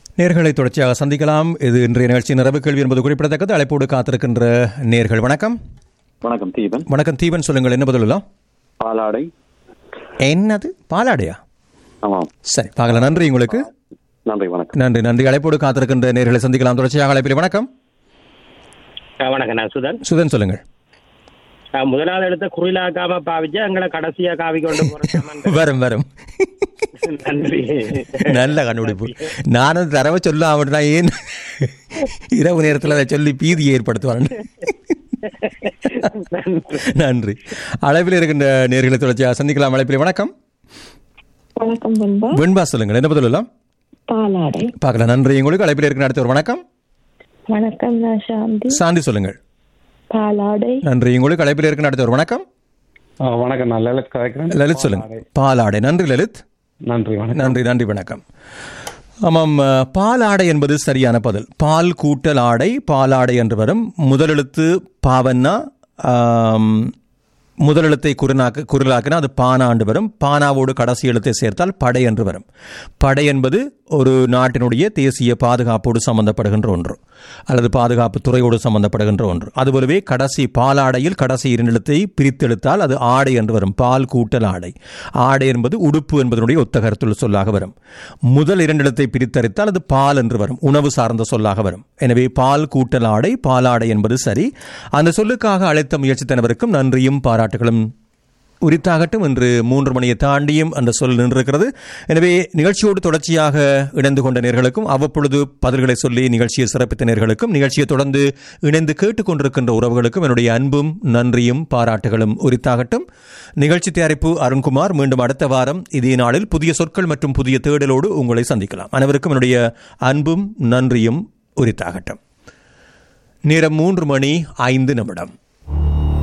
நேர்களை தொடர்ச்சியாக சந்திக்கலாம் இது இன்றைய நிகழ்ச்சி நிறைவு கேள்வி என்பது குறிப்பிடத்தக்கது அழைப்போடு காத்திருக்கின்ற நேர்கள் வணக்கம் வணக்கம் தீபன் வணக்கம் தீபன் சொல்லுங்கள் என்ன பதிலெல்லாம் பாலாடை என்னது பாலாடையா ஆமாம் சரி பார்க்கலாம் நன்றி உங்களுக்கு நன்றி வணக்கம் நன்றி நன்றி அழைப்போடு காத்திருக்கின்ற நேர்களை சந்திக்கலாம் தொடர்ச்சியாக அழைப்பில் வணக்கம் ஆ, வணக்கம் நான் சுதன் சுதன் சொல்லுங்கள் ஆ, முதலாவது எடுத்த குறிலாக்காம பாவிச்சு எங்களை கடைசியா காவி கொண்டு போறேன் வரும் வரும் நன்றி நல்ல கண்டுபிடிப்பு நானும் தரவை சொல்ல அவனா ஏன் இரவு நேரத்தில் அதை சொல்லி பீதியை ஏற்படுத்துவான் நன்றி அளவில் இருக்கின்ற நேர்களை தொடர்ச்சியாக சந்திக்கலாம் அழைப்பில் வணக்கம் வணக்கம் பண்பா வெண்பா சொல்லுங்கள் என்ன பதில் எல்லாம் பாலாடை பார்க்கலாம் நன்றி உங்களுக்கு அழைப்பில் இருக்கிற அடுத்த ஒரு வணக்கம் வணக்கம் நான் சாந்தி சாந்தி சொல்லுங்கள் பாலாடை நன்றி உங்களுக்கு அழைப்பில் இருக்கிற அடுத்த ஒரு வணக்கம் ஆ, வணக்கம் நான் லலித் கதைக்கிறேன் லலித் சொல்லுங்க பாலாடை நன்றி லலித் நன்றி வணக்கம் நன்றி நன்றி வணக்கம் ஆமாம் அஹ், பாலாடை என்பது சரியான பதில் பால் கூட்டல் ஆடை பாலாடை என்று வரும் முதலெழுத்து பாவன்னா ஆம், முதலெழுத்தை குரலாக்க குரலாக்கினா அது பானாண்டு வரும் பானாவோடு கடைசி எழுத்தை சேர்த்தால் படை என்று வரும் படை என்பது ஒரு நாட்டினுடைய தேசிய பாதுகாப்போடு சம்பந்தப்படுகின்ற ஒன்று அல்லது பாதுகாப்பு துறையோடு சம்பந்தப்படுகின்ற ஒன்று அதுபோலவே கடைசி பாலாடையில் கடைசி இரண்டெழுத்தை பிரித்தெடுத்தால் அது ஆடை என்று வரும் பால் கூட்டல் ஆடை ஆடை என்பது உடுப்பு என்பதனுடைய ஒத்த கருத்துள்ள சொல்லாக வரும் முதல் இரண்டெழுத்தை பிரித்தறித்தால் அது பால் என்று வரும் உணவு சார்ந்த சொல்லாக வரும் எனவே பால் கூட்டல் ஆடை பாலாடை என்பது சரி அந்த சொல்லுக்காக அழைத்த முயற்சித்தனவருக்கும் நன்றியும் பாராட்டுகளும் உரித்தாகட்டும் இன்று மூன்று மணியை தாண்டியும் அந்த சொல் நின்றிருக்கிறது எனவே நிகழ்ச்சியோடு தொடர்ச்சியாக இணைந்து கொண்ட நேர்களுக்கும் அவ்வப்பொழுது பதில்களை சொல்லி நிகழ்ச்சியை சிறப்பித்த நேர்களுக்கும் நிகழ்ச்சியை தொடர்ந்து இணைந்து கேட்டுக்கொண்டிருக்கின்ற உறவுகளுக்கும் என்னுடைய அன்பும் நன்றியும் பாராட்டுகளும் உரித்தாகட்டும் நிகழ்ச்சி தயாரிப்பு அருண்குமார் மீண்டும் அடுத்த வாரம் இதே நாளில் புதிய சொற்கள் மற்றும் புதிய தேடலோடு உங்களை சந்திக்கலாம் அனைவருக்கும் என்னுடைய அன்பும் நன்றியும் உரித்தாகட்டும் நேரம் மூன்று மணி ஐந்து நிமிடம்